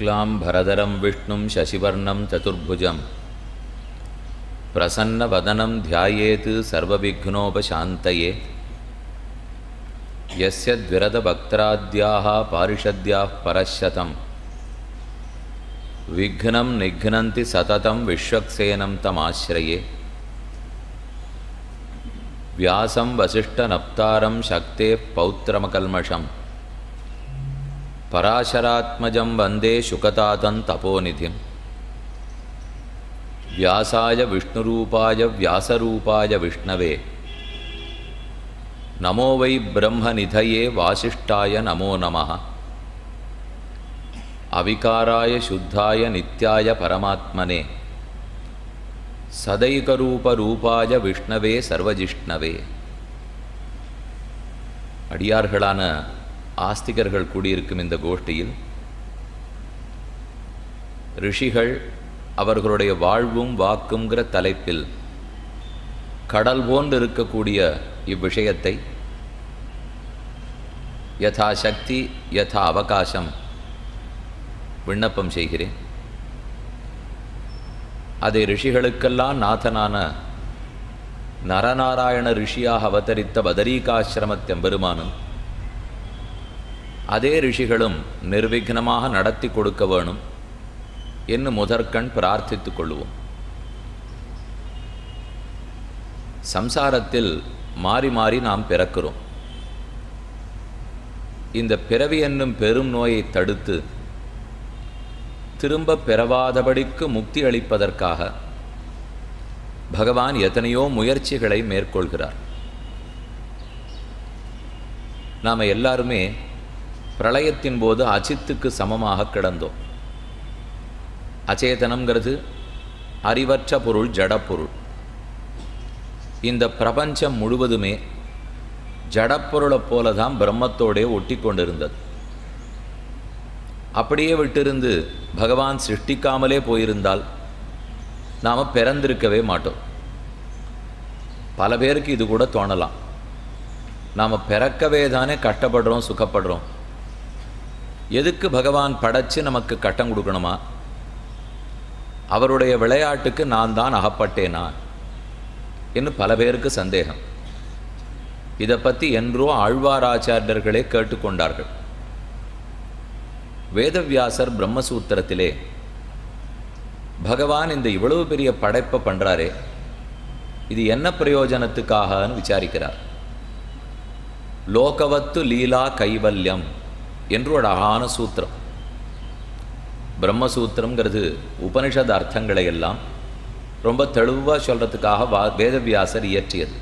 शुक्लां भरदरं विष्णुं शशिवर्णं चतुर्भुजं प्रसन्नवदनं ध्यायेत् सर्वविघ्नोपशान्तये यस्य द्विरदभक्त्राद्याः पारिषद्याः परशतं विघ्नं निघ्नन्ति सततं विश्वक्सेनं तमाश्रये व्यासं वसिष्ठनप्तारं शक्तेः पौत्रमकल्मषम् पराशरात्मजं वन्दे शुकतातं तपोनिधिं व्यासाय विष्णुरूपाय व्यासरूपाय विष्णवे नमो वै ब्रह्मनिधये वासिष्ठाय नमो नमः अविकाराय शुद्धाय नित्याय परमात्मने சதைகரூபரூபாய விஷ்ணவே சர்வஜிஷ்ணவே அடியார்களான ஆஸ்திகர்கள் கூடியிருக்கும் இந்த கோஷ்டியில் ரிஷிகள் அவர்களுடைய வாழ்வும் வாக்குங்கிற தலைப்பில் கடல் போன்று இருக்கக்கூடிய இவ்விஷயத்தை யதா சக்தி யதா அவகாசம் விண்ணப்பம் செய்கிறேன் அதை ரிஷிகளுக்கெல்லாம் நாதனான நரநாராயண ரிஷியாக அவதரித்த பதரீகாசிரமத்தெம்பெருமானும் அதே ரிஷிகளும் நிர்விக்னமாக நடத்தி கொடுக்க வேணும் என்று முதற்கண் பிரார்த்தித்துக் கொள்வோம் சம்சாரத்தில் மாறி மாறி நாம் பிறக்கிறோம் இந்த பிறவி என்னும் பெரும் நோயை தடுத்து திரும்ப பெறவாதபடிக்கு முக்தி அளிப்பதற்காக பகவான் எத்தனையோ முயற்சிகளை மேற்கொள்கிறார் நாம் எல்லாருமே பிரளயத்தின் போது அச்சித்துக்கு சமமாக கிடந்தோம் அச்சேதனம்ங்கிறது அறிவற்ற பொருள் ஜடப்பொருள் இந்த பிரபஞ்சம் முழுவதுமே ஜடப்பொருளைப் போல தான் பிரம்மத்தோடே ஒட்டி கொண்டிருந்தது அப்படியே விட்டிருந்து பகவான் சிருஷ்டிக்காமலே போயிருந்தால் நாம் பிறந்திருக்கவே மாட்டோம் பல பேருக்கு இது கூட தோணலாம் நாம் பிறக்கவே தானே கஷ்டப்படுறோம் சுகப்படுறோம் எதுக்கு பகவான் படைச்சு நமக்கு கட்டம் கொடுக்கணுமா அவருடைய விளையாட்டுக்கு நான் தான் அகப்பட்டேனா என்று பல பேருக்கு சந்தேகம் இதை பற்றி என்றோ ஆழ்வாராச்சாரியர்களே கேட்டுக்கொண்டார்கள் வேதவியாசர் பிரம்மசூத்திரத்திலே பகவான் இந்த இவ்வளவு பெரிய படைப்பை பண்ணுறாரே இது என்ன பிரயோஜனத்துக்காகன்னு விசாரிக்கிறார் லோகவத்து லீலா கைவல்யம் என்று ஒரு அழகான சூத்திரம் பிரம்மசூத்திரங்கிறது உபனிஷத் அர்த்தங்களை எல்லாம் ரொம்ப தெளிவாக சொல்கிறதுக்காக வா வேதவியாசர் இயற்றியது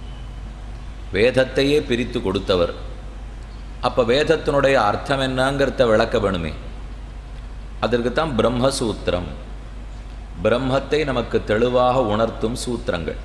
வேதத்தையே பிரித்து கொடுத்தவர் அப்போ வேதத்தினுடைய அர்த்தம் என்னங்கிறத விளக்க வேணுமே அதற்கு தான் பிரம்மசூத்திரம் பிரம்மத்தை நமக்கு தெளிவாக உணர்த்தும் சூத்திரங்கள்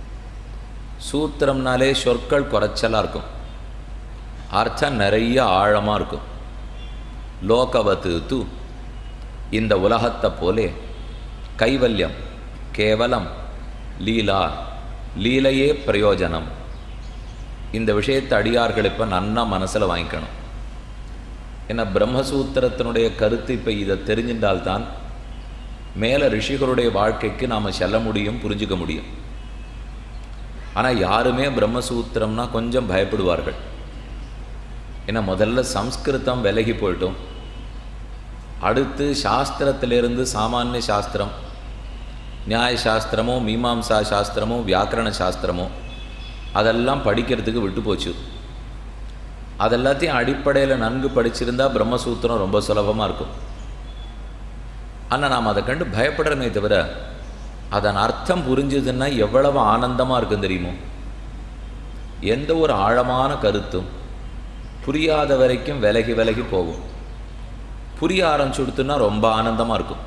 சூத்திரம்னாலே சொற்கள் குறைச்சலாக இருக்கும் அர்த்தம் நிறைய ஆழமாக இருக்கும் லோகவத்து து இந்த உலகத்தை போலே கைவல்யம் கேவலம் லீலா லீலையே பிரயோஜனம் இந்த விஷயத்தை அடியார்கள் இப்போ நன்னா மனசில் வாங்கிக்கணும் ஏன்னா பிரம்மசூத்திரத்தினுடைய கருத்து இப்போ இதை தெரிஞ்சின்றால்தான் மேலே ரிஷிகளுடைய வாழ்க்கைக்கு நாம் செல்ல முடியும் புரிஞ்சுக்க முடியும் ஆனால் யாருமே பிரம்மசூத்திரம்னா கொஞ்சம் பயப்படுவார்கள் ஏன்னா முதல்ல சம்ஸ்கிருதம் விலகி போயிட்டோம் அடுத்து சாஸ்திரத்திலிருந்து சாமானிய சாஸ்திரம் நியாய சாஸ்திரமோ மீமாம்சா சாஸ்திரமோ வியாக்கரண சாஸ்திரமோ அதெல்லாம் படிக்கிறதுக்கு விட்டு போச்சு அதெல்லாத்தையும் அடிப்படையில் நன்கு படிச்சிருந்தா பிரம்மசூத்திரம் ரொம்ப சுலபமாக இருக்கும் ஆனால் நாம் அதை கண்டு பயப்படுறமே தவிர அதன் அர்த்தம் புரிஞ்சுதுன்னா எவ்வளவு ஆனந்தமாக இருக்கும் தெரியுமோ எந்த ஒரு ஆழமான கருத்தும் புரியாத வரைக்கும் விலகி விலகி போகும் புரிய ஆரம்பிச்சுடுத்துன்னா ரொம்ப ஆனந்தமாக இருக்கும்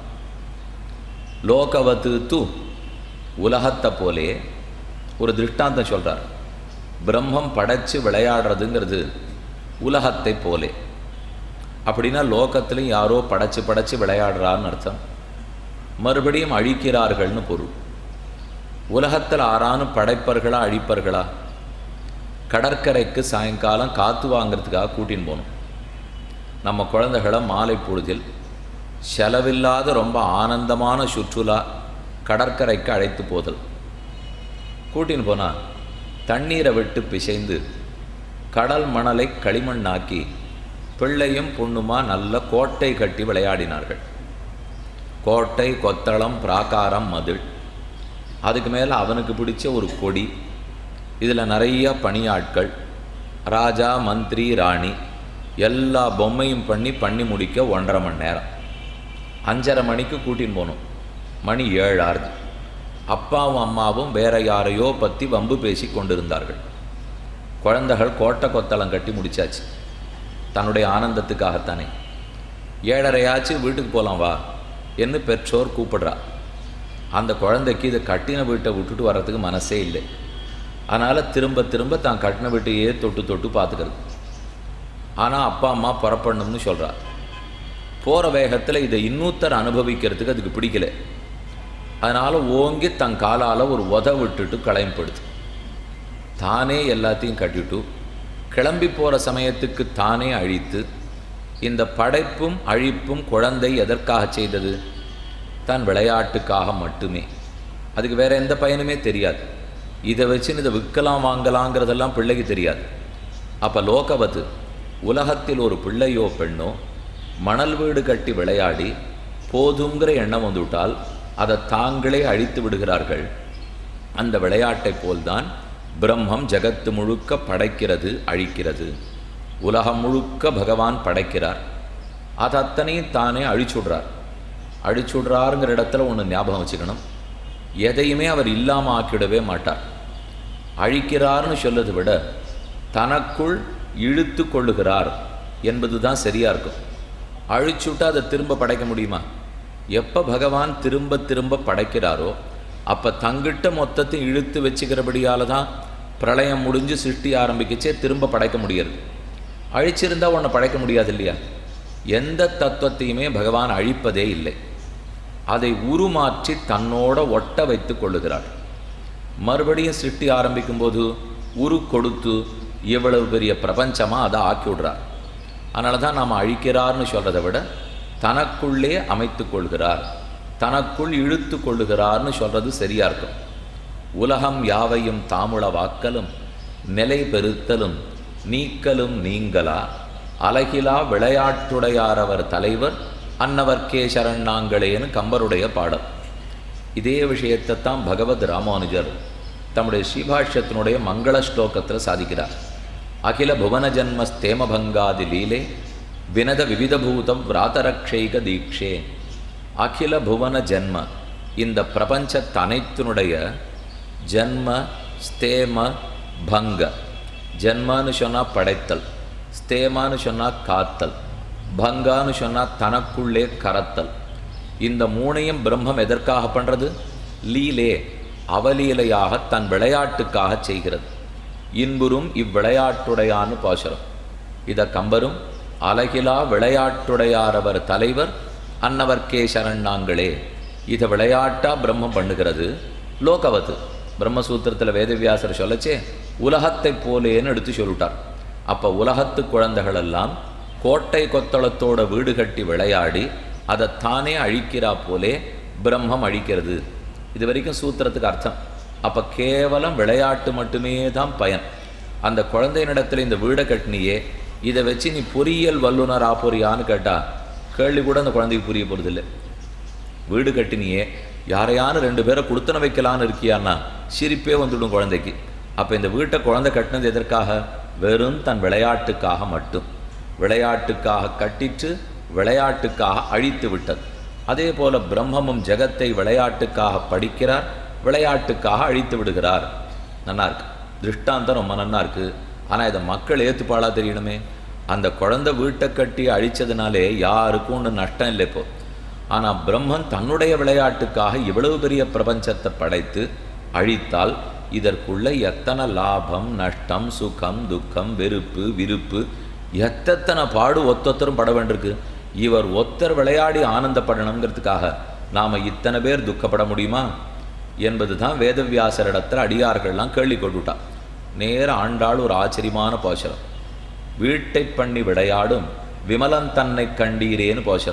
லோகவத்து து உலகத்தை போலே ஒரு திருஷ்டாந்தம் சொல்கிறார் பிரம்மம் படைச்சு விளையாடுறதுங்கிறது உலகத்தை போலே அப்படின்னா லோகத்திலையும் யாரோ படைச்சு படைச்சு விளையாடுறான்னு அர்த்தம் மறுபடியும் அழிக்கிறார்கள்னு பொருள் உலகத்தில் ஆறானும் படைப்பர்களா அழிப்பர்களா கடற்கரைக்கு சாயங்காலம் காற்று வாங்கிறதுக்காக கூட்டின்னு போகணும் நம்ம குழந்தைகளை மாலை பொழுதில் செலவில்லாத ரொம்ப ஆனந்தமான சுற்றுலா கடற்கரைக்கு அழைத்து போதல் கூட்டின்னு போனால் தண்ணீரை விட்டு பிசைந்து கடல் மணலை களிமண்ணாக்கி பிள்ளையும் பொண்ணுமா நல்ல கோட்டை கட்டி விளையாடினார்கள் கோட்டை கொத்தளம் பிராகாரம் மதில் அதுக்கு மேலே அவனுக்கு பிடிச்ச ஒரு கொடி இதில் நிறைய பணியாட்கள் ராஜா மந்திரி ராணி எல்லா பொம்மையும் பண்ணி பண்ணி முடிக்க ஒன்றரை மணி நேரம் அஞ்சரை மணிக்கு கூட்டின்னு போகணும் மணி ஏழு ஆறுது அப்பாவும் அம்மாவும் வேற யாரையோ பற்றி வம்பு பேசி கொண்டிருந்தார்கள் குழந்தைகள் கோட்டை கொத்தளம் கட்டி முடிச்சாச்சு தன்னுடைய ஆனந்தத்துக்காகத்தானே ஏழரையாச்சும் வீட்டுக்கு போகலாம் வா என்று பெற்றோர் கூப்பிடுறா அந்த குழந்தைக்கு இதை கட்டின வீட்டை விட்டுட்டு வர்றதுக்கு மனசே இல்லை அதனால் திரும்ப திரும்ப தான் கட்டின வீட்டையே தொட்டு தொட்டு பார்த்துக்கிறது ஆனால் அப்பா அம்மா புறப்படணும்னு சொல்கிறா போகிற வேகத்தில் இதை இன்னொருத்தர் அனுபவிக்கிறதுக்கு அதுக்கு பிடிக்கல அதனால் ஓங்கி தன் காலால் ஒரு உத விட்டுட்டு கிளம்பிப்படுது தானே எல்லாத்தையும் கட்டிட்டு கிளம்பி போகிற சமயத்துக்கு தானே அழித்து இந்த படைப்பும் அழிப்பும் குழந்தை எதற்காக செய்தது தன் விளையாட்டுக்காக மட்டுமே அதுக்கு வேற எந்த பயனுமே தெரியாது இதை வச்சுன்னு இதை விற்கலாம் வாங்கலாங்கிறதெல்லாம் பிள்ளைக்கு தெரியாது அப்போ லோகவத்து உலகத்தில் ஒரு பிள்ளையோ பெண்ணோ மணல் வீடு கட்டி விளையாடி போதுங்கிற எண்ணம் வந்துவிட்டால் அதை தாங்களே அழித்து விடுகிறார்கள் அந்த விளையாட்டை போல்தான் பிரம்மம் ஜகத்து முழுக்க படைக்கிறது அழிக்கிறது உலகம் முழுக்க பகவான் படைக்கிறார் அது அத்தனையும் தானே அழிச்சுடுறார் அழிச்சுடுறாருங்கிற இடத்துல ஒன்று ஞாபகம் வச்சுக்கணும் எதையுமே அவர் இல்லாமல் ஆக்கிடவே மாட்டார் அழிக்கிறார்னு சொல்லதை விட தனக்குள் இழுத்து கொள்ளுகிறார் என்பது தான் சரியாக இருக்கும் அழிச்சுட்டா அதை திரும்ப படைக்க முடியுமா எப்போ பகவான் திரும்ப திரும்ப படைக்கிறாரோ அப்போ தங்கிட்ட மொத்தத்தை இழுத்து வச்சுக்கிறபடியால தான் பிரளயம் முடிஞ்சு சிருஷ்டி ஆரம்பிக்கச்சே திரும்ப படைக்க முடியாது அழிச்சிருந்தா உன்னை படைக்க முடியாது இல்லையா எந்த தத்துவத்தையுமே பகவான் அழிப்பதே இல்லை அதை உருமாற்றி தன்னோட ஒட்ட வைத்து கொள்ளுகிறார் மறுபடியும் சிருஷ்டி ஆரம்பிக்கும்போது உரு கொடுத்து இவ்வளவு பெரிய பிரபஞ்சமாக அதை ஆக்கி விடுறார் அதனால தான் நாம் அழிக்கிறார்னு சொல்கிறத விட தனக்குள்ளே அமைத்து கொள்கிறார் தனக்குள் இழுத்து கொள்ளுகிறார்னு சொல்கிறது சரியாக இருக்கும் உலகம் யாவையும் தாமுள வாக்கலும் நிலை பெருத்தலும் நீக்கலும் நீங்களா அலகிலா விளையாட்டுடையாரவர் தலைவர் அன்னவர்க்கே சரணாங்களேன்னு கம்பருடைய பாடல் இதே விஷயத்தை தான் பகவத் ராமானுஜர் தம்முடைய ஸ்ரீபாஷ்யத்தினுடைய மங்கள ஸ்லோகத்தில் சாதிக்கிறார் அகில புவன ஜன்ம ஸ்தேமபங்காதி லீலே வினத விவிதபூதம் விராதரக்ஷைக தீட்சே அகில புவன ஜன்ம இந்த பிரபஞ்சத்தனைத்தினுடைய ஜன்ம ஸ்தேம பங்க ஜன்மான்னு சொன்னால் படைத்தல் ஸ்தேமான்னு சொன்னால் காத்தல் பங்கான்னு சொன்னால் தனக்குள்ளே கரத்தல் இந்த மூணையும் பிரம்மம் எதற்காக பண்ணுறது லீலே அவலீலையாக தன் விளையாட்டுக்காக செய்கிறது இன்புறும் இவ்விளையாட்டுடையான்னு பாசுரம் இத கம்பரும் அலகிலா விளையாட்டுடையாரவர் தலைவர் அன்னவர்க்கே சரணாங்களே இதை விளையாட்டா பிரம்மம் பண்ணுகிறது லோகவத்து பிரம்மசூத்திரத்தில் வேதவியாசர் சொல்லச்சே உலகத்தை போலேன்னு எடுத்து சொல்லிட்டார் அப்போ உலகத்து குழந்தைகள் எல்லாம் கோட்டை கொத்தளத்தோட வீடு கட்டி விளையாடி அதை தானே அழிக்கிறா போலே பிரம்மம் அழிக்கிறது இது வரைக்கும் சூத்திரத்துக்கு அர்த்தம் அப்போ கேவலம் விளையாட்டு மட்டுமே தான் பயன் அந்த குழந்தையினிடத்தில் இந்த வீடை கட்டினியே இதை வச்சு நீ பொறியியல் வல்லுனர் ஆப்போறியான்னு கேட்டால் கேள்வி கூட அந்த குழந்தைக்கு புரிய போகிறதில்லை வீடு கட்டினியே யாரையானு ரெண்டு பேரை கொடுத்தன வைக்கலான்னு இருக்கியான்னா சிரிப்பே வந்துடும் குழந்தைக்கு அப்போ இந்த வீட்டை குழந்தை கட்டினது எதற்காக வெறும் தன் விளையாட்டுக்காக மட்டும் விளையாட்டுக்காக கட்டிட்டு விளையாட்டுக்காக அழித்து விட்டது அதே போல பிரம்மமும் ஜெகத்தை விளையாட்டுக்காக படிக்கிறார் விளையாட்டுக்காக அழித்து விடுகிறார் நன்னா இருக்கு திருஷ்டாந்தம் ரொம்ப நன்னா இருக்கு ஆனால் இதை மக்கள் ஏற்றுப்பாளா தெரியணுமே அந்த குழந்தை வீட்டை கட்டி அழிச்சதுனாலே யாருக்கும் ஒன்றும் நஷ்டம் இல்லை இப்போ ஆனால் பிரம்மன் தன்னுடைய விளையாட்டுக்காக இவ்வளவு பெரிய பிரபஞ்சத்தை படைத்து அழித்தால் இதற்குள்ள எத்தனை லாபம் நஷ்டம் சுகம் துக்கம் வெறுப்பு விருப்பு எத்தனை பாடு ஒத்தொத்தரும் பட வேண்டியிருக்கு இவர் ஒத்தர் விளையாடி ஆனந்தப்படணுங்கிறதுக்காக நாம் இத்தனை பேர் துக்கப்பட முடியுமா என்பது தான் வேதவியாசரிடத்தில் அடியார்கள்லாம் கேள்வி கொண்டுட்டா நேர ஆண்டாள் ஒரு ஆச்சரியமான போஷரம் வீட்டை பண்ணி விளையாடும் விமலன் தன்னை கண்டீரேன்னு போஷரம்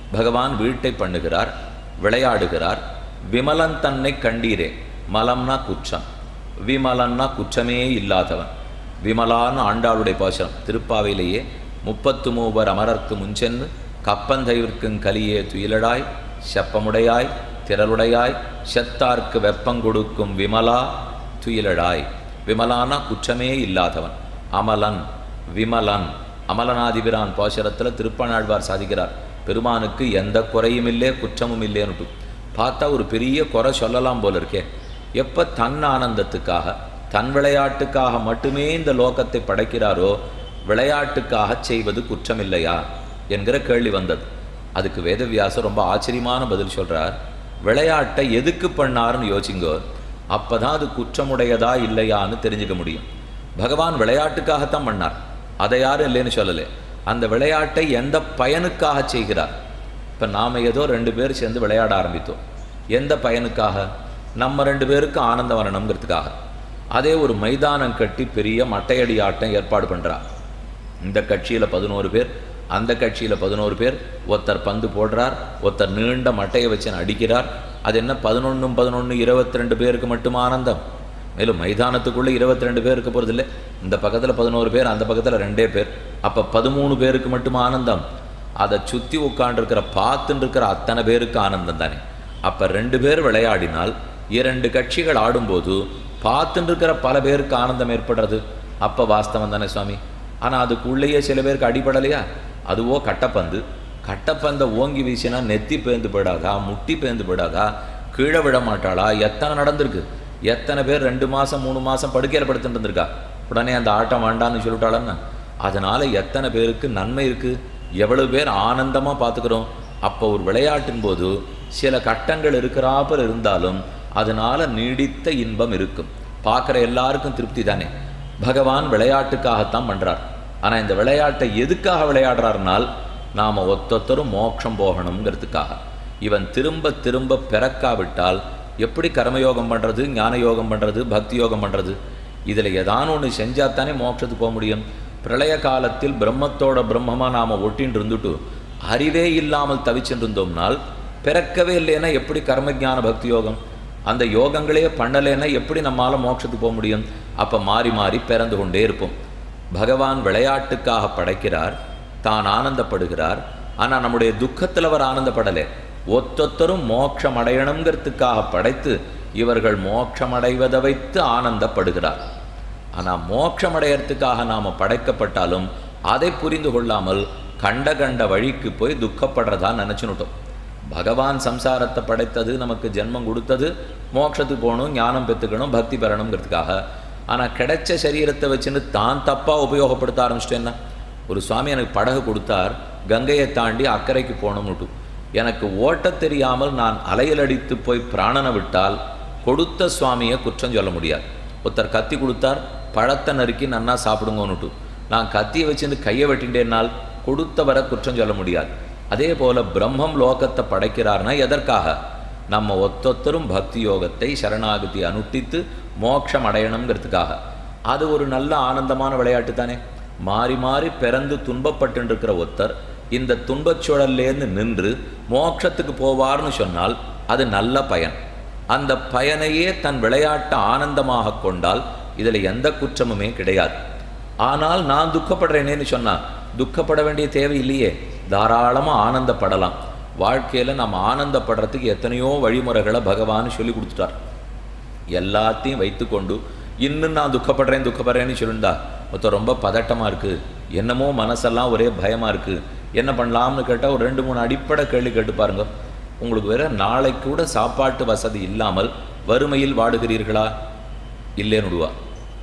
பகவான் வீட்டை பண்ணுகிறார் விளையாடுகிறார் விமலன் தன்னை கண்டீரே மலம்னா குற்றம் விமலன்னா குற்றமே இல்லாதவன் விமலான்னு ஆண்டாளுடைய பாசனம் திருப்பாவையிலேயே முப்பத்து மூவர் அமரர்க்கு முன்சென்று கப்பந்தைவிற்கும் கலியே துயிலடாய் செப்பமுடையாய் திரளுடையாய் செத்தார்க்கு வெப்பங்கொடுக்கும் விமலா துயிலடாய் விமலானா குற்றமே இல்லாதவன் அமலன் விமலன் அமலனாதிபிரான் பாசுரத்தில் திருப்பநாழ்வார் சாதிக்கிறார் பெருமானுக்கு எந்த குறையும் இல்லை குற்றமும் இல்லைன்னுட்டு பார்த்தா ஒரு பெரிய குறை சொல்லலாம் போல இருக்கே எப்போ தன் ஆனந்தத்துக்காக தன் விளையாட்டுக்காக மட்டுமே இந்த லோகத்தை படைக்கிறாரோ விளையாட்டுக்காக செய்வது குற்றமில்லையா என்கிற கேள்வி வந்தது அதுக்கு வேதவியாசர் ரொம்ப ஆச்சரியமான பதில் சொல்றார் விளையாட்டை எதுக்கு பண்ணாருன்னு யோசிங்கோ அப்பதான் அது குற்றமுடையதா இல்லையான்னு தெரிஞ்சுக்க முடியும் பகவான் விளையாட்டுக்காகத்தான் பண்ணார் அதை யாரும் இல்லைன்னு சொல்லலை அந்த விளையாட்டை எந்த பயனுக்காக செய்கிறார் இப்போ நாம் ஏதோ ரெண்டு பேர் சேர்ந்து விளையாட ஆரம்பித்தோம் எந்த பயனுக்காக நம்ம ரெண்டு பேருக்கு ஆனந்தம் வரணுங்கிறதுக்காக அதே ஒரு மைதானம் கட்டி பெரிய மட்டையடி ஆட்டம் ஏற்பாடு பண்ணுறா இந்த கட்சியில் பதினோரு பேர் அந்த கட்சியில் பதினோரு பேர் ஒருத்தர் பந்து போடுறார் ஒருத்தர் நீண்ட மட்டையை வச்சு அடிக்கிறார் அது என்ன பதினொன்றும் பதினொன்று இருபத்தி ரெண்டு பேருக்கு மட்டும் ஆனந்தம் மேலும் மைதானத்துக்குள்ளே இருபத்தி ரெண்டு பேர் இருக்க போகிறதில்ல இந்த பக்கத்தில் பதினோரு பேர் அந்த பக்கத்தில் ரெண்டே பேர் அப்போ பதிமூணு பேருக்கு மட்டும் ஆனந்தம் அதை சுற்றி உட்காண்டிருக்கிற பார்த்துட்டு இருக்கிற அத்தனை பேருக்கு ஆனந்தம் தானே அப்போ ரெண்டு பேர் விளையாடினால் இரண்டு கட்சிகள் ஆடும்போது பார்த்துட்டு இருக்கிற பல பேருக்கு ஆனந்தம் ஏற்படுறது அப்போ வாஸ்தவம் தானே சுவாமி ஆனால் அதுக்குள்ளேயே சில பேருக்கு அடிபடலையா அதுவோ கட்டப்பந்து கட்டப்பந்தை ஓங்கி வீசினா நெத்தி பேந்து போயிடாதா முட்டி பேந்து போயிடாதா கீழே விட மாட்டாளா எத்தனை நடந்திருக்கு எத்தனை பேர் ரெண்டு மாதம் மூணு மாதம் படுக்கையில் படுத்துட்டு இருந்திருக்கா உடனே அந்த ஆட்டம் வேண்டான்னு சொல்லிட்டாளன்னா அதனால எத்தனை பேருக்கு நன்மை இருக்கு எவ்வளவு பேர் ஆனந்தமாக பார்த்துக்கிறோம் அப்போ ஒரு விளையாட்டின் போது சில கட்டங்கள் இருக்கிறாப்பல் இருந்தாலும் அதனால நீடித்த இன்பம் இருக்கும் பார்க்குற எல்லாருக்கும் திருப்தி தானே பகவான் விளையாட்டுக்காகத்தான் பண்றார் ஆனா இந்த விளையாட்டை எதுக்காக விளையாடுறாருனால் நாம ஒத்தொத்தரும் மோட்சம் போகணுங்கிறதுக்காக இவன் திரும்ப திரும்ப பிறக்காவிட்டால் எப்படி கர்மயோகம் பண்றது ஞான யோகம் பண்றது பக்தி யோகம் பண்றது இதுல ஏதான ஒன்று செஞ்சாத்தானே மோட்சத்துக்கு போக முடியும் பிரளய காலத்தில் பிரம்மத்தோட பிரம்மமா நாம ஒட்டின்னு இருந்துட்டு அறிவே இல்லாமல் தவிச்சுட்டு இருந்தோம்னால் பிறக்கவே இல்லைன்னா எப்படி கர்ம ஞான பக்தி யோகம் அந்த யோகங்களே பண்ணலைன்னா எப்படி நம்மால மோட்சத்துக்கு போக முடியும் அப்ப மாறி மாறி பிறந்து கொண்டே இருப்போம் பகவான் விளையாட்டுக்காக படைக்கிறார் தான் ஆனந்தப்படுகிறார் ஆனா நம்முடைய துக்கத்தில் அவர் ஆனந்தப்படலை ஒத்தொத்தரும் மோட்சம் அடையணுங்கிறதுக்காக படைத்து இவர்கள் மோட்சம் அடைவதை வைத்து ஆனந்தப்படுகிறார் ஆனா மோட்சம் அடையறதுக்காக நாம படைக்கப்பட்டாலும் அதை புரிந்து கொள்ளாமல் கண்ட கண்ட வழிக்கு போய் துக்கப்படுறதா நினைச்சுனுட்டோம் பகவான் சம்சாரத்தை படைத்தது நமக்கு ஜென்மம் கொடுத்தது மோட்சத்துக்கு போகணும் ஞானம் பெற்றுக்கணும் பக்தி பெறணுங்கிறதுக்காக ஆனால் கிடைச்ச சரீரத்தை வச்சுன்னு தான் தப்பாக உபயோகப்படுத்த ஆரம்பிச்சிட்டேன்னா ஒரு சுவாமி எனக்கு படகு கொடுத்தார் கங்கையை தாண்டி அக்கறைக்கு போகணும்னுட்டு எனக்கு ஓட்டத் தெரியாமல் நான் அலையில் அடித்து போய் பிராணனை விட்டால் கொடுத்த சுவாமியை குற்றம் சொல்ல முடியாது ஒருத்தர் கத்தி கொடுத்தார் பழத்தை நறுக்கி நன்னா சாப்பிடுங்கன்னுட்டு நான் கத்தியை வச்சுன்னு கையை வெட்டின்றேனால் கொடுத்தவரை குற்றம் சொல்ல முடியாது அதே போல பிரம்மம் லோகத்தை படைக்கிறார்னா எதற்காக நம்ம ஒத்தொத்தரும் பக்தி யோகத்தை சரணாகதி அனுஷ்டித்து மோட்சம் அடையணுங்கிறதுக்காக அது ஒரு நல்ல ஆனந்தமான விளையாட்டு தானே மாறி மாறி பிறந்து துன்பப்பட்டு இருக்கிற ஒருத்தர் இந்த துன்பச் சுழல்லேருந்து நின்று மோட்சத்துக்கு போவார்னு சொன்னால் அது நல்ல பயன் அந்த பயனையே தன் விளையாட்டை ஆனந்தமாக கொண்டால் இதில் எந்த குற்றமுமே கிடையாது ஆனால் நான் துக்கப்படுறேனேன்னு சொன்னா துக்கப்பட வேண்டிய தேவை இல்லையே தாராளமாக ஆனந்தப்படலாம் வாழ்க்கையில் நம்ம ஆனந்தப்படுறதுக்கு எத்தனையோ வழிமுறைகளை பகவான் சொல்லி கொடுத்துட்டார் எல்லாத்தையும் வைத்துக்கொண்டு இன்னும் நான் துக்கப்படுறேன் துக்கப்படுறேன்னு சொல்லிருந்தா மொத்தம் ரொம்ப பதட்டமாக இருக்குது என்னமோ மனசெல்லாம் ஒரே பயமாக இருக்குது என்ன பண்ணலாம்னு கேட்டால் ஒரு ரெண்டு மூணு அடிப்படை கேள்வி கேட்டு பாருங்க உங்களுக்கு வேற நாளைக்கு கூட சாப்பாட்டு வசதி இல்லாமல் வறுமையில் வாடுகிறீர்களா இல்லேன்னு விடுவா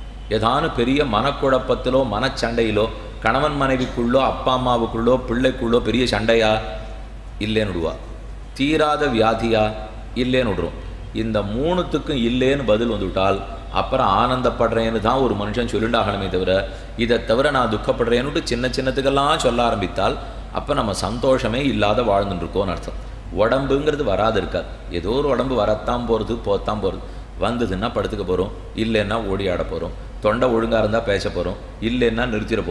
ஏதானு பெரிய மனக்குழப்பத்திலோ மனச்சண்டையிலோ கணவன் மனைவிக்குள்ளோ அப்பா அம்மாவுக்குள்ளோ பிள்ளைக்குள்ளோ பெரிய சண்டையா இல்லேன்னு விடுவா தீராத வியாதியா இல்லேன்னு விடுறோம் இந்த மூணுத்துக்கும் இல்லேன்னு பதில் வந்துவிட்டால் அப்புறம் ஆனந்தப்படுறேன்னு தான் ஒரு மனுஷன் சொல்லிண்டாகணுமே தவிர இதை தவிர நான் துக்கப்படுறேன்னுட்டு சின்ன சின்னத்துக்கெல்லாம் சொல்ல ஆரம்பித்தால் அப்போ நம்ம சந்தோஷமே இல்லாத வாழ்ந்துட்டு இருக்கோம்னு அர்த்தம் உடம்புங்கிறது வராது இருக்காது ஏதோ ஒரு உடம்பு வரத்தான் போகிறது போத்தான் போகிறது வந்ததுன்னா படுத்துக்க போகிறோம் இல்லைன்னா ஓடி ஆட போகிறோம் தொண்டை ஒழுங்காக இருந்தால் பேச போகிறோம் இல்லைன்னா நிறுத்திட போகிறோம்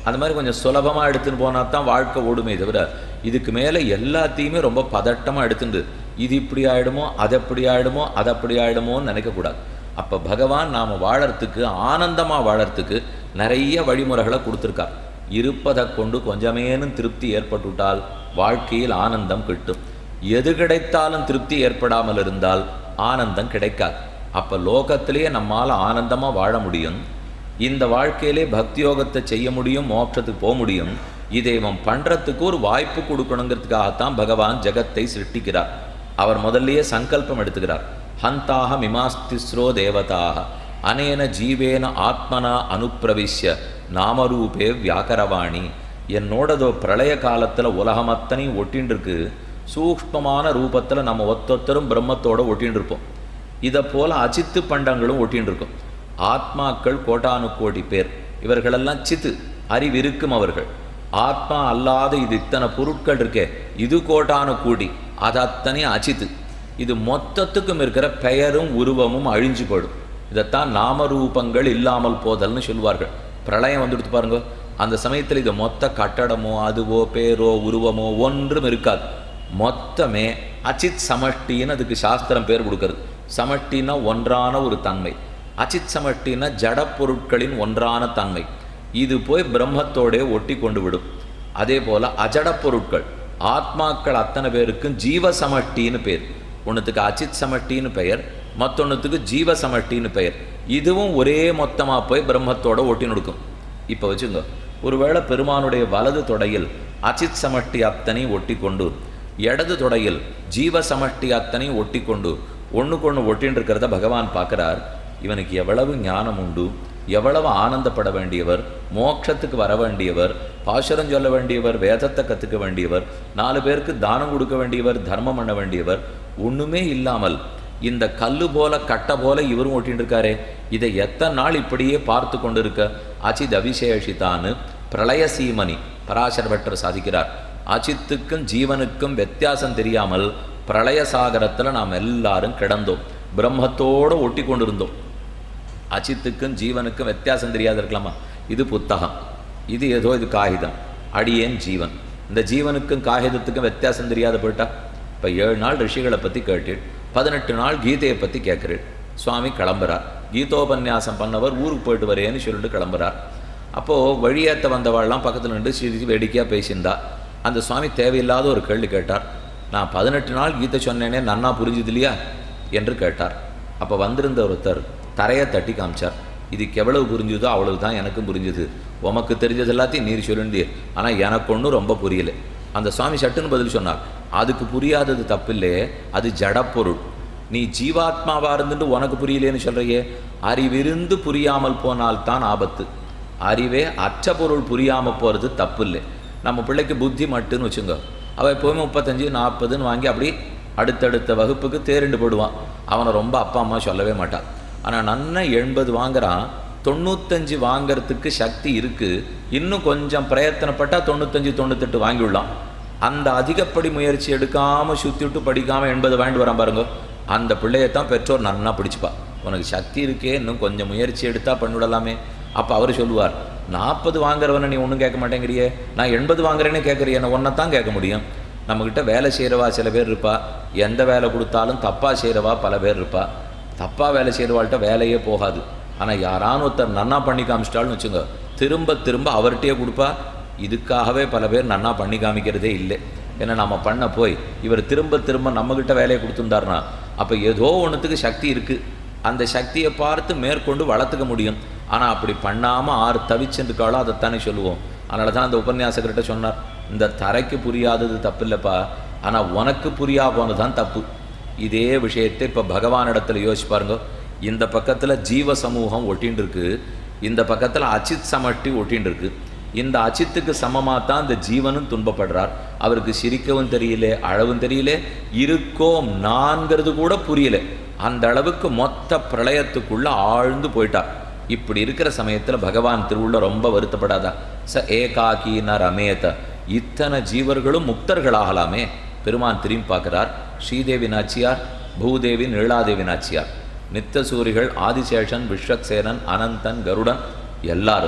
அந்த மாதிரி கொஞ்சம் சுலபமாக எடுத்துன்னு போனால் தான் வாழ்க்கை ஓடுமே தவிர இதுக்கு மேலே எல்லாத்தையுமே ரொம்ப பதட்டமாக எடுத்துட்டு இது இப்படி ஆயிடுமோ அது எப்படி ஆயிடுமோ அது அப்படி ஆயிடுமோன்னு நினைக்கக்கூடாது அப்போ பகவான் நாம் வாழறதுக்கு ஆனந்தமாக வாழறதுக்கு நிறைய வழிமுறைகளை கொடுத்துருக்கார் இருப்பதை கொண்டு கொஞ்சமேனும் திருப்தி ஏற்பட்டுவிட்டால் வாழ்க்கையில் ஆனந்தம் கிட்டும் எது கிடைத்தாலும் திருப்தி ஏற்படாமல் இருந்தால் ஆனந்தம் கிடைக்காது அப்போ லோகத்திலேயே நம்மால் ஆனந்தமாக வாழ முடியும் இந்த வாழ்க்கையிலே பக்தி யோகத்தை செய்ய முடியும் மோட்சத்துக்கு போக முடியும் இதை இவன் பண்ணுறதுக்கு ஒரு வாய்ப்பு கொடுக்கணுங்கிறதுக்காகத்தான் பகவான் ஜெகத்தை சிருஷ்டிக்கிறார் அவர் முதல்லயே சங்கல்பம் எடுத்துக்கிறார் ஹந்தாக மிமாஸ்திஸ்ரோ தேவதாக அனேன ஜீவேன ஆத்மனா அனுப்பிரவிஷ்ய நாமரூபே வியாக்கரவாணி என்னோடதோ பிரளய காலத்தில் உலகம் அத்தனையும் ஒட்டின்னு இருக்கு சூக்ஷ்மமான ரூபத்தில் நம்ம ஒத்தொத்தரும் பிரம்மத்தோட ஒட்டின்னு இருப்போம் இதை போல அச்சித்து பண்டங்களும் ஒட்டின்னு இருக்கும் ஆத்மாக்கள் கோட்டானு கோடி பேர் இவர்களெல்லாம் சித்து அறிவிருக்கும் அவர்கள் ஆத்மா அல்லாத இது இத்தனை பொருட்கள் இருக்கே இது கோட்டானு கூடி அது அத்தனையும் அச்சித்து இது மொத்தத்துக்கும் இருக்கிற பெயரும் உருவமும் அழிஞ்சு போயிடும் இதைத்தான் நாமரூபங்கள் இல்லாமல் போதல்னு சொல்லுவார்கள் பிரளயம் வந்துடுத்து பாருங்க அந்த சமயத்தில் இது மொத்த கட்டடமோ அதுவோ பேரோ உருவமோ ஒன்றும் இருக்காது மொத்தமே அச்சித் சமஷ்டின்னு அதுக்கு சாஸ்திரம் பேர் கொடுக்கறது சமஷ்டின்னா ஒன்றான ஒரு தன்மை அச்சித் சமஷ்டின்னா ஜட பொருட்களின் ஒன்றான தன்மை இது போய் பிரம்மத்தோடே ஒட்டி கொண்டு விடும் அதே போல் அஜட பொருட்கள் ஆத்மாக்கள் அத்தனை பேருக்கும் ஜீவ சமஷ்டின்னு பேர் ஒன்றுத்துக்கு அச்சித் சமஷ்டின்னு பெயர் மற்றொன்றுத்துக்கு ஜீவ சமஷ்டின்னு பெயர் இதுவும் ஒரே மொத்தமாக போய் பிரம்மத்தோட ஒட்டி நொடுக்கும் இப்போ வச்சுங்க ஒருவேளை பெருமானுடைய வலது தொடையில் அச்சித் சமஷ்டி அத்தனை ஒட்டி கொண்டு இடது தொடையில் ஜீவ சமஷ்டி அத்தனை ஒட்டி கொண்டு ஒன்றுக்கு ஒன்று ஒட்டின்னு இருக்கிறத பகவான் பார்க்குறார் இவனுக்கு எவ்வளவு ஞானம் உண்டு எவ்வளவு ஆனந்தப்பட வேண்டியவர் மோட்சத்துக்கு வர வேண்டியவர் பாசுரம் சொல்ல வேண்டியவர் வேதத்தை கற்றுக்க வேண்டியவர் நாலு பேருக்கு தானம் கொடுக்க வேண்டியவர் தர்மம் பண்ண வேண்டியவர் ஒன்றுமே இல்லாமல் இந்த கல்லு போல கட்டை போல இவரும் ஓட்டின்னு இருக்காரே இதை எத்தனை நாள் இப்படியே பார்த்து கொண்டு இருக்க அச்சித் அபிஷேஷித்தான்னு பிரளய சீமணி பராசர பட்டர் சாதிக்கிறார் அச்சித்துக்கும் ஜீவனுக்கும் வித்தியாசம் தெரியாமல் பிரளய சாகரத்தில் நாம் எல்லாரும் கிடந்தோம் பிரம்மத்தோடு ஒட்டி கொண்டிருந்தோம் அச்சித்துக்கும் ஜீவனுக்கும் வித்தியாசம் தெரியாது இருக்கலாமா இது புத்தகம் இது ஏதோ இது காகிதம் அடியேன் ஜீவன் இந்த ஜீவனுக்கும் காகிதத்துக்கும் வித்தியாசம் தெரியாத போயிட்டா இப்போ ஏழு நாள் ரிஷிகளை பற்றி கேட்டீள் பதினெட்டு நாள் கீதையை பற்றி கேட்குறீள் சுவாமி கிளம்புறார் கீதோபன்யாசம் பண்ணவர் ஊருக்கு போயிட்டு வரேன்னு சொல்லிட்டு கிளம்புறார் அப்போது வழியேற்ற வந்தவாள்லாம் பக்கத்தில் நின்று சிரிச்சு வேடிக்கையாக பேசியிருந்தா அந்த சுவாமி தேவையில்லாத ஒரு கேள்வி கேட்டார் நான் பதினெட்டு நாள் கீதை சொன்னேனே நன்னா புரிஞ்சுது இல்லையா என்று கேட்டார் அப்போ வந்திருந்த ஒருத்தர் தரையை தட்டி காமிச்சார் இதுக்கு எவ்வளவு புரிஞ்சுதோ அவ்வளவு தான் எனக்கும் புரிஞ்சுது உமக்கு தெரிஞ்சது எல்லாத்தையும் நீர் சொல்லியிருந்தீர் ஆனால் எனக்கு ஒன்றும் ரொம்ப புரியல அந்த சுவாமி சட்டுன்னு பதில் சொன்னார் அதுக்கு புரியாதது தப்பில்லையே அது ஜடப்பொருள் நீ ஜீவாத்மாவாக இருந்துட்டு உனக்கு புரியலேன்னு சொல்கிறையே அறிவிருந்து புரியாமல் போனால் தான் ஆபத்து அறிவே அற்ற பொருள் புரியாமல் போகிறது தப்பு இல்லை நம்ம பிள்ளைக்கு புத்தி மட்டுன்னு வச்சுங்க அவள் எப்போவுமே முப்பத்தஞ்சு நாற்பதுன்னு வாங்கி அப்படி அடுத்தடுத்த வகுப்புக்கு தேரிண்டு போடுவான் அவனை ரொம்ப அப்பா அம்மா சொல்லவே மாட்டான் ஆனால் நன்ன எண்பது வாங்குறான் தொண்ணூத்தஞ்சு வாங்கிறதுக்கு சக்தி இருக்குது இன்னும் கொஞ்சம் பிரயத்தனப்பட்டால் தொண்ணூத்தஞ்சு தொண்ணூத்தெட்டு வாங்கிவிடலாம் அந்த அதிகப்படி முயற்சி எடுக்காமல் சுற்றி விட்டு படிக்காமல் எண்பது வாங்கிட்டு வரான் பாருங்க அந்த பிள்ளையத்தான் பெற்றோர் நன்னா பிடிச்சிப்பா உனக்கு சக்தி இருக்கே இன்னும் கொஞ்சம் முயற்சி எடுத்தால் பண்ணிவிடலாமே அப்போ அவர் சொல்லுவார் நாற்பது வாங்குறவனை நீ ஒன்றும் கேட்க மாட்டேங்கிறியே நான் எண்பது வாங்குறேன்னு கேட்குறிய என்ன ஒன்றை தான் கேட்க முடியும் நம்மக்கிட்ட வேலை செய்கிறவா சில பேர் இருப்பா எந்த வேலை கொடுத்தாலும் தப்பாக செய்கிறவா பல பேர் இருப்பா தப்பாக வேலை செய்கிறவாள்கிட்ட வேலையே போகாது ஆனால் யாரான ஒருத்தர் நன்னா பண்ணி காமிச்சிட்டாலும் வச்சுங்க திரும்ப திரும்ப அவர்கிட்டயே கொடுப்பா இதுக்காகவே பல பேர் நன்னா பண்ணி காமிக்கிறதே இல்லை ஏன்னா நம்ம பண்ண போய் இவர் திரும்ப திரும்ப நம்மக்கிட்ட வேலையை கொடுத்துருந்தாருனா அப்போ ஏதோ ஒன்றுத்துக்கு சக்தி இருக்குது அந்த சக்தியை பார்த்து மேற்கொண்டு வளர்த்துக்க முடியும் ஆனால் அப்படி பண்ணாமல் ஆறு தவிச்சுருக்காளோ அதைத்தானே சொல்லுவோம் அதனால தான் அந்த உபன்யாசகர்கிட்ட சொன்னார் இந்த தரைக்கு புரியாதது தப்பு இல்லைப்பா ஆனால் உனக்கு புரியா போனது தான் தப்பு இதே விஷயத்தை இப்போ பகவானிடத்தில் யோசிச்சு பாருங்க இந்த பக்கத்தில் ஜீவ சமூகம் ஒட்டின்னு இருக்கு இந்த பக்கத்தில் அச்சித் சமஷ்டி ஒட்டின்னு இருக்கு இந்த அச்சித்துக்கு சமமாக தான் இந்த ஜீவனும் துன்பப்படுறார் அவருக்கு சிரிக்கவும் தெரியல அழவும் தெரியல இருக்கோம் நான்கிறது கூட புரியல அந்த அளவுக்கு மொத்த பிரளயத்துக்குள்ள ஆழ்ந்து போயிட்டார் இப்படி இருக்கிற சமயத்தில் பகவான் திருவுள்ள ரொம்ப வருத்தப்படாதா ச ஏகாக்கி ந ரமேத இத்தனை ஜீவர்களும் முக்தர்களாகலாமே பெருமான் திரும்பி பார்க்கிறார் ஸ்ரீதேவி நாச்சியார் பூதேவி நீளாதேவி நாச்சியார் நித்தசூரிகள் ஆதிசேஷன் விஸ்வக்சேனன் அனந்தன் கருடன் எல்லாரும்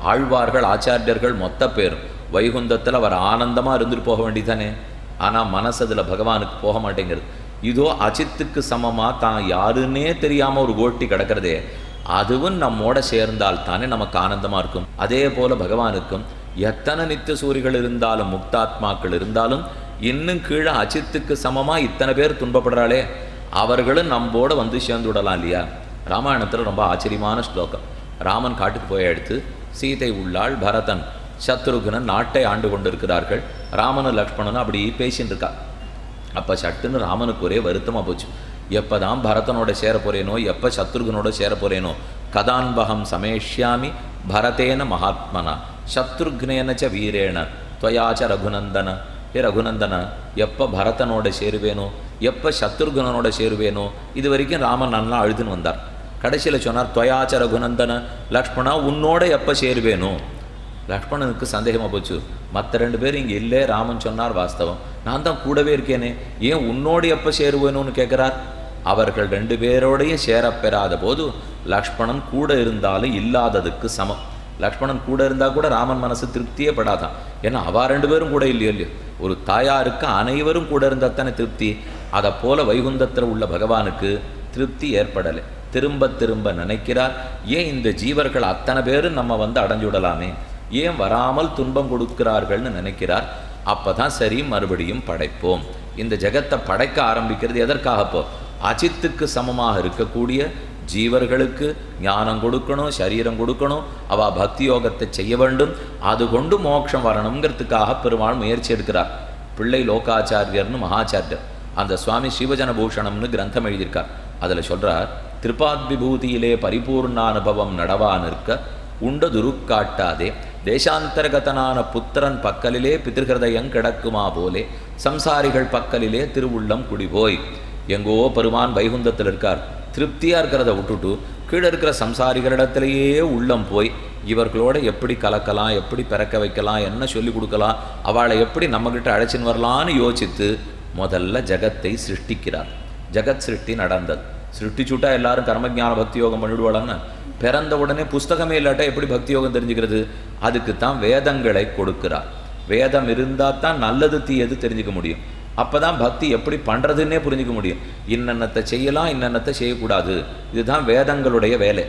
ஆழ்வார்கள் ஆச்சாரியர்கள் மொத்த பேரும் வைகுந்தத்தில் அவர் ஆனந்தமாக இருந்துட்டு போக வேண்டியதானே ஆனால் மனசு அதில் பகவானுக்கு போக மாட்டேங்கிறது இதோ அஜித்துக்கு சமமாக தான் யாருன்னே தெரியாமல் ஒரு கோட்டி கிடக்கிறதே அதுவும் நம்மோட சேர்ந்தால் தானே நமக்கு ஆனந்தமாக இருக்கும் அதே போல பகவானுக்கும் எத்தனை நித்திய சூரிகள் இருந்தாலும் முக்தாத்மாக்கள் இருந்தாலும் இன்னும் கீழே அஜித்துக்கு சமமாக இத்தனை பேர் துன்பப்படுறாளே அவர்களும் நம்மோட வந்து சேர்ந்து விடலாம் இல்லையா ராமாயணத்தில் ரொம்ப ஆச்சரியமான ஸ்லோகம் ராமன் காட்டுக்கு போய் எடுத்து சீதை உள்ளாள் பரதன் சத்ருகுனன் நாட்டை ஆண்டு கொண்டிருக்கிறார்கள் ராமனும் லக்ஷ்மணனும் அப்படி பேசின்னு இருக்கா அப்போ சட்டுன்னு ராமனுக்கு ஒரே வருத்தமாக போச்சு எப்போ தான் பரதனோட சேர போறேனோ எப்போ சத்ருகனோட சேர போறேனோ கதான்பகம் சமேஷ்யாமி பரதேன மகாத்மனா சத்ருக்னேன ச வீரேன துவயாச்ச ரகுநந்தன ஏ ரகுநந்தன எப்போ பரதனோட சேருவேனோ எப்போ சத்ருகுணனோட சேருவேனோ இது வரைக்கும் ராமன் நல்லா அழுதுன்னு வந்தார் கடைசியில் சொன்னார் துவயாச்ச ரகுநந்தன லக்ஷ்மணா உன்னோட எப்போ சேருவேனோ லக்ஷ்மணனுக்கு சந்தேகமாக போச்சு மற்ற ரெண்டு பேரும் இங்கே இல்லை ராமன் சொன்னார் வாஸ்தவம் நான் தான் கூடவே இருக்கேனே ஏன் உன்னோடு எப்போ சேருவேணும்னு கேட்குறார் அவர்கள் ரெண்டு பேரோடையும் சேரப்பெறாத போது லக்ஷ்மணன் கூட இருந்தாலும் இல்லாததுக்கு சமம் லக்ஷ்மணன் கூட இருந்தால் கூட ராமன் மனசு திருப்தியே படாதான் ஏன்னா அவ ரெண்டு பேரும் கூட இல்லையோ இல்லையோ ஒரு தாயாருக்கு அனைவரும் கூட இருந்தால் தானே திருப்தி அதை போல வைகுந்தத்தில் உள்ள பகவானுக்கு திருப்தி ஏற்படலை திரும்ப திரும்ப நினைக்கிறார் ஏன் இந்த ஜீவர்கள் அத்தனை பேரும் நம்ம வந்து அடைஞ்சு விடலாமே ஏன் வராமல் துன்பம் கொடுக்கிறார்கள்னு நினைக்கிறார் அப்பதான் சரி மறுபடியும் படைப்போம் இந்த ஜெகத்தை படைக்க ஆரம்பிக்கிறது எதற்காகப்போ அஜித்துக்கு சமமாக இருக்கக்கூடிய ஜீவர்களுக்கு ஞானம் கொடுக்கணும் சரீரம் கொடுக்கணும் அவ பக்தி யோகத்தை செய்ய வேண்டும் அது கொண்டு மோட்சம் வரணுங்கிறதுக்காக பெருமாள் முயற்சி எடுக்கிறார் பிள்ளை லோகாச்சாரியர்னு மகாச்சாரியர் அந்த சுவாமி சிவஜன பூஷணம்னு கிரந்தம் எழுதியிருக்கார் அதில் சொல்றார் திருப்பாத் விபூதியிலே பரிபூர்ண அனுபவம் நடவா நிற்க உண்ட துருக்காட்டாதே தேசாந்தரகதனான புத்திரன் பக்கலிலே பிதிருஹதயம் கிடக்குமா போலே சம்சாரிகள் பக்கலிலே திருவுள்ளம் குடிபோய் எங்கோ பெருமான் வைகுந்தத்தில் இருக்கார் திருப்தியாக இருக்கிறத விட்டுட்டு கீழே இருக்கிற சம்சாரிகளிடத்திலேயே உள்ளம் போய் இவர்களோட எப்படி கலக்கலாம் எப்படி பிறக்க வைக்கலாம் என்ன சொல்லி கொடுக்கலாம் அவளை எப்படி நம்மக்கிட்ட அழைச்சின்னு வரலான்னு யோசித்து முதல்ல ஜகத்தை சிருஷ்டிக்கிறார் ஜகத் சிருஷ்டி நடந்தது சிருஷ்டிச்சுட்டா எல்லாரும் கர்மஜான பக்தி யோகம் பண்ணிவிடுவாளான்னு பிறந்த உடனே புஸ்தகமே இல்லாட்டா எப்படி பக்தி யோகம் தெரிஞ்சுக்கிறது அதுக்கு தான் வேதங்களை கொடுக்கிறார் வேதம் இருந்தால் தான் நல்லது தீயது தெரிஞ்சுக்க முடியும் அப்போ தான் பக்தி எப்படி பண்ணுறதுன்னே புரிஞ்சுக்க முடியும் இன்னென்னத்தை செய்யலாம் இன்னென்னத்தை செய்யக்கூடாது இதுதான் வேதங்களுடைய வேலை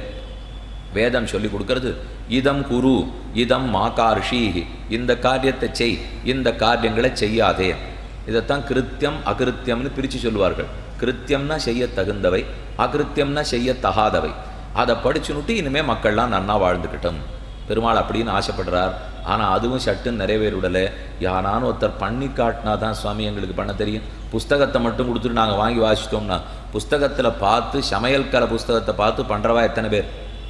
வேதம் சொல்லி கொடுக்கறது இதம் குரு இதம் மாகார்ஷீஹி இந்த காரியத்தை செய் இந்த காரியங்களை செய்யாதே இதைத்தான் கிருத்தியம் அகிருத்தியம்னு பிரித்து சொல்லுவார்கள் கிருத்தியம்னா செய்ய தகுந்தவை அகிருத்தியம்னா செய்ய தகாதவை அதை படிச்சுனுட்டு இனிமேல் மக்கள்லாம் நன்னா வாழ்ந்துக்கிட்டோம் பெருமாள் அப்படின்னு ஆசைப்படுறார் ஆனால் அதுவும் சட்டுன்னு நிறைவேறிவிடலை யாரானு ஒருத்தர் பண்ணி காட்டினா தான் சுவாமி எங்களுக்கு பண்ண தெரியும் புஸ்தகத்தை மட்டும் கொடுத்துட்டு நாங்கள் வாங்கி வாசிச்சிட்டோம்னா புஸ்தகத்தில் பார்த்து சமையல்கார புஸ்தகத்தை பார்த்து பண்ணுறவா எத்தனை பேர்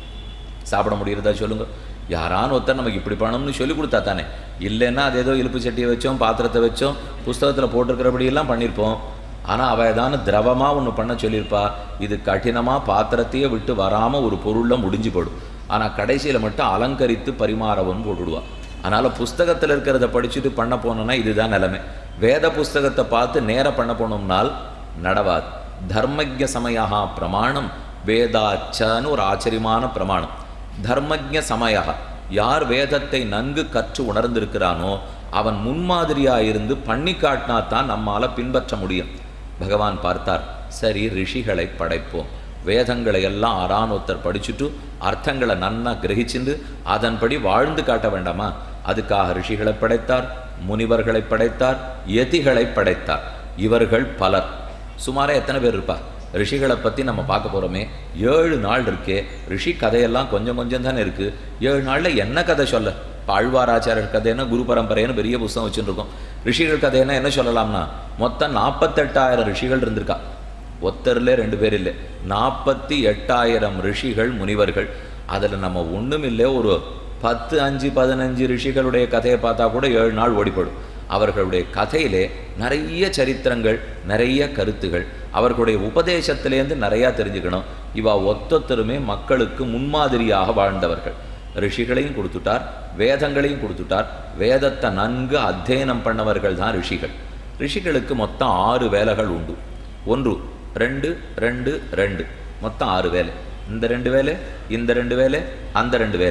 சாப்பிட முடியறதா சொல்லுங்க யாரானு ஒருத்தர் நமக்கு இப்படி பண்ணணும்னு சொல்லி கொடுத்தா தானே இல்லைன்னா அது ஏதோ இழுப்பு சட்டியை வச்சோம் பாத்திரத்தை வச்சோம் புஸ்தகத்தில் போட்டிருக்கிறபடியெல்லாம் பண்ணியிருப்போம் ஆனால் அவள் ஏதான திரவமாக ஒன்று பண்ண சொல்லியிருப்பா இது கடினமாக பாத்திரத்தையே விட்டு வராமல் ஒரு பொருளில் முடிஞ்சு போடும் ஆனால் கடைசியில் மட்டும் அலங்கரித்து பரிமாறவும் போட்டுடுவா அதனால் புஸ்தகத்தில் இருக்கிறத படிச்சுட்டு பண்ண போனோன்னா இதுதான் நிலைமை வேத புஸ்தகத்தை பார்த்து நேர பண்ண போனோம்னால் நடவாது தர்மஜ சமயா பிரமாணம் வேதாச்சன்னு ஒரு ஆச்சரியமான பிரமாணம் தர்மஜ சமயா யார் வேதத்தை நன்கு கற்று உணர்ந்திருக்கிறானோ அவன் முன்மாதிரியாக இருந்து பண்ணி காட்டினா தான் நம்மால் பின்பற்ற முடியும் பகவான் பார்த்தார் சரி ரிஷிகளை படைப்போம் வேதங்களை எல்லாம் ஆறானொத்தர் படிச்சுட்டு அர்த்தங்களை நன்னா கிரகிச்சுண்டு அதன்படி வாழ்ந்து காட்ட வேண்டாமா அதுக்காக ரிஷிகளை படைத்தார் முனிவர்களை படைத்தார் யதிகளை படைத்தார் இவர்கள் பலர் சுமாராக எத்தனை பேர் இருப்பா ரிஷிகளை பற்றி நம்ம பார்க்க போகிறோமே ஏழு நாள் இருக்கே ரிஷி கதையெல்லாம் கொஞ்சம் கொஞ்சம் தானே இருக்குது ஏழு நாளில் என்ன கதை சொல்ல இப்போ ஆழ்வாராச்சாரியர் கதைன்னா குரு பரம்பரைன்னு பெரிய புஸ்தகம் வச்சுருக்கோம் ரிஷிகள் கதைன்னா என்ன சொல்லலாம்னா மொத்தம் நாற்பத்தெட்டாயிரம் ரிஷிகள் இருந்திருக்கா ஒத்தரில் ரெண்டு பேர் இல்லை நாற்பத்தி எட்டாயிரம் ரிஷிகள் முனிவர்கள் அதில் நம்ம ஒன்றும் இல்லை ஒரு பத்து அஞ்சு பதினஞ்சு ரிஷிகளுடைய கதையை பார்த்தா கூட ஏழு நாள் ஓடிப்படும் அவர்களுடைய கதையிலே நிறைய சரித்திரங்கள் நிறைய கருத்துகள் அவர்களுடைய உபதேசத்திலேருந்து நிறையா தெரிஞ்சுக்கணும் இவா ஒத்தொத்தருமே மக்களுக்கு முன்மாதிரியாக வாழ்ந்தவர்கள் ரிஷிகளையும் கொடுத்துட்டார் வேதங்களையும் கொடுத்துட்டார் வேதத்தை நன்கு அத்தியனம் பண்ணவர்கள் தான் ரிஷிகள் ரிஷிகளுக்கு மொத்தம் ஆறு வேலைகள் உண்டு ஒன்று ரெண்டு ரெண்டு ரெண்டு மொத்தம் ஆறு வேலை இந்த ரெண்டு வேலை இந்த ரெண்டு வேலை அந்த ரெண்டு வேலை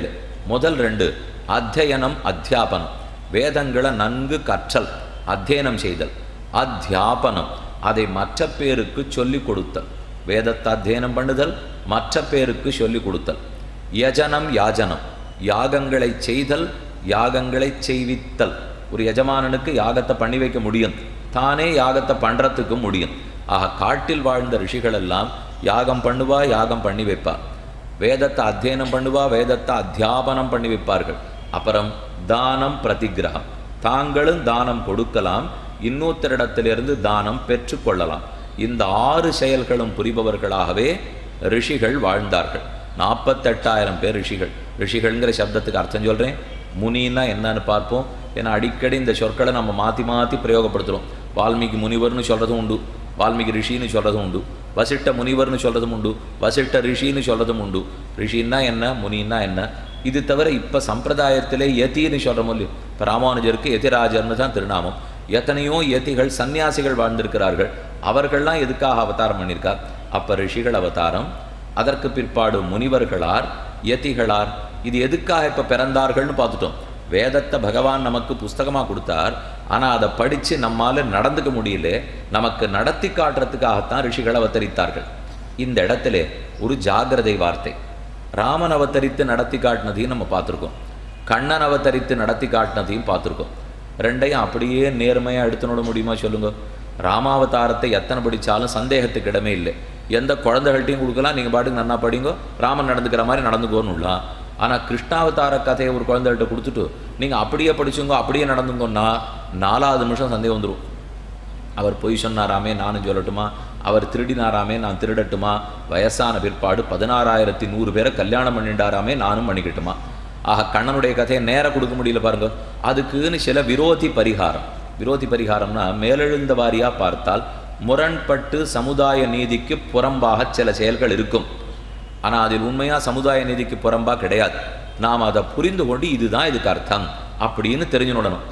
முதல் ரெண்டு அத்தியனம் அத்தியாபனம் வேதங்களை நன்கு கற்றல் அத்தியனம் செய்தல் அத்தியாபனம் அதை மற்ற பேருக்கு சொல்லிக் கொடுத்தல் வேதத்தை அத்தியனம் பண்ணுதல் மற்ற பேருக்கு சொல்லிக் கொடுத்தல் யஜனம் யாஜனம் யாகங்களை செய்தல் யாகங்களை செய்வித்தல் ஒரு எஜமானனுக்கு யாகத்தை பண்ணி வைக்க முடியும் தானே யாகத்தை பண்ணுறதுக்கு முடியும் ஆக காட்டில் வாழ்ந்த ரிஷிகள் எல்லாம் யாகம் பண்ணுவா யாகம் பண்ணி வைப்பா வேதத்தை அத்தியனம் பண்ணுவா வேதத்தை அத்தியாபனம் பண்ணி வைப்பார்கள் அப்புறம் தானம் பிரதிகிரகம் தாங்களும் தானம் கொடுக்கலாம் இன்னொருத்தரிடத்திலிருந்து தானம் பெற்றுக்கொள்ளலாம் இந்த ஆறு செயல்களும் புரிபவர்களாகவே ரிஷிகள் வாழ்ந்தார்கள் நாற்பத்தெட்டாயிரம் பேர் ரிஷிகள் ரிஷிகள்ங்கிற சப்தத்துக்கு அர்த்தம் சொல்கிறேன் முனின்னா என்னன்னு பார்ப்போம் ஏன்னா அடிக்கடி இந்த சொற்களை நம்ம மாற்றி மாற்றி பிரயோகப்படுத்துகிறோம் வால்மீகி முனிவர்னு சொல்கிறதும் உண்டு வால்மீகி ரிஷின்னு சொல்கிறதும் உண்டு வசிட்ட முனிவர்னு சொல்கிறதும் உண்டு வசிட்ட ரிஷின்னு சொல்கிறதும் உண்டு ரிஷின்னா என்ன முனின்னா என்ன இது தவிர இப்போ சம்பிரதாயத்திலே யதின்னு சொல்கிறோமோ இல்லையோ இப்போ ராமானுஜருக்கு யதிராஜர்னு தான் திருநாமம் எத்தனையோ யதிகள் சன்னியாசிகள் வாழ்ந்திருக்கிறார்கள் அவர்கள்லாம் எதுக்காக அவதாரம் பண்ணியிருக்கார் அப்போ ரிஷிகள் அவதாரம் அதற்கு பிற்பாடு முனிவர்களார் யதிகளார் இது எதுக்காக இப்போ பிறந்தார்கள்னு பார்த்துட்டோம் வேதத்தை பகவான் நமக்கு புஸ்தகமாக கொடுத்தார் ஆனால் அதை படித்து நம்மால் நடந்துக்க முடியல நமக்கு நடத்தி காட்டுறதுக்காகத்தான் ரிஷிகள் அவதரித்தார்கள் இந்த இடத்துல ஒரு ஜாகிரதை வார்த்தை ராமன் அவதரித்து நடத்தி காட்டினதையும் நம்ம பார்த்துருக்கோம் கண்ணன் அவதரித்து நடத்தி காட்டினதையும் பார்த்துருக்கோம் ரெண்டையும் அப்படியே நேர்மையாக எடுத்துனோட முடியுமா சொல்லுங்க ராமாவதாரத்தை எத்தனை படித்தாலும் சந்தேகத்துக்கு இடமே இல்லை எந்த குழந்தைகள்ட்டையும் கொடுக்கலாம் நீங்கள் பாட்டுக்கு நன்னா படிங்கோ ராமன் நடந்துக்கிற மாதிரி நடந்துக்கோன்னு ஆனால் கிருஷ்ணாவதார கதையை ஒரு குழந்தைகிட்ட கொடுத்துட்டு நீங்கள் அப்படியே படிச்சுங்கோ அப்படியே நடந்துங்கோன்னா நாலாவது நிமிஷம் சந்தேகம் வந்துடும் அவர் பொய் சொன்னாராமே நானும் சொல்லட்டுமா அவர் திருடினாராமே நான் திருடட்டுமா வயசான பிற்பாடு பதினாறாயிரத்தி நூறு பேரை கல்யாணம் பண்ணிட்டாராமே நானும் பண்ணிக்கட்டுமா ஆக கண்ணனுடைய கதையை நேராக கொடுக்க முடியல பாருங்க அதுக்குன்னு சில விரோதி பரிகாரம் விரோதி பரிகாரம்னா மேலெழுந்த வாரியாக பார்த்தால் முரண்பட்டு சமுதாய நீதிக்கு புறம்பாக சில செயல்கள் இருக்கும் ஆனால் அதில் உண்மையாக சமுதாய நீதிக்கு புறம்பாக கிடையாது நாம் அதை புரிந்து கொண்டு இதுதான் இதுக்கு அர்த்தம் அப்படின்னு தெரிஞ்சுடணும்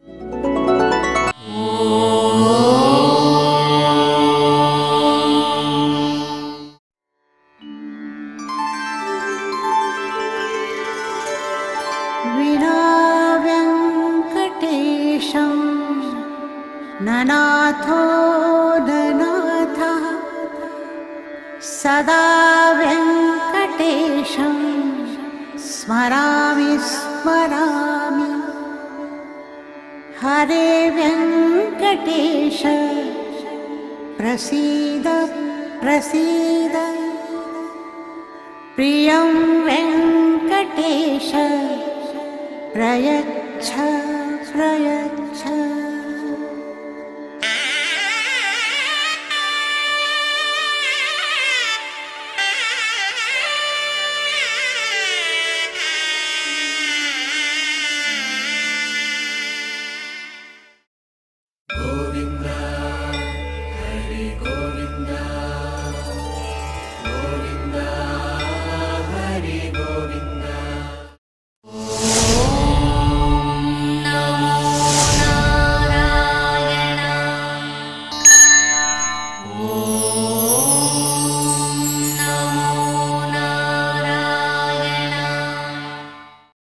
विनाव्यङ्कटेशं ननाथो ननाथः सदा व्यङ्कटेशं स्मरामि स्मरामि हरे व्यङ्कटेश प्रसीद प्रसीद प्रियं वेङ्कटेश प्रयच्छ प्रयच्छ